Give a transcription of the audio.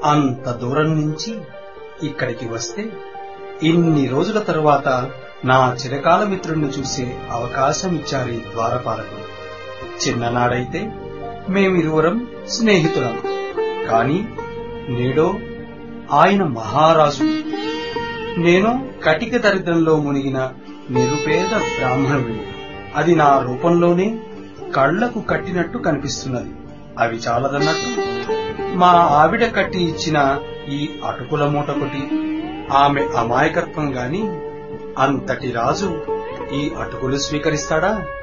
అంత దూరం నుంచి ఇక్కడికి వస్తే ఇన్ని రోజుల తరువాత నా చిరకాల మిత్రుణ్ణి చూసే అవకాశం ఇచ్చారు ఈ ద్వారపాలకులు చిన్ననాడైతే మేమిరువురం స్నేహితులం కాని నేడో ఆయన మహారాజు నేను కటిక దరిద్రంలో మునిగిన నిరుపేద బ్రాహ్మణుడిని అది నా రూపంలోనే కళ్లకు కట్టినట్టు కనిపిస్తున్నది అవి చాలదన్నట్టు మా ఆవిడ కట్టి ఇచ్చిన ఈ అటుకుల మూటకొటి ఆమె అమాయకత్వం గాని అంతటి రాజు ఈ అటుకులు స్వీకరిస్తాడా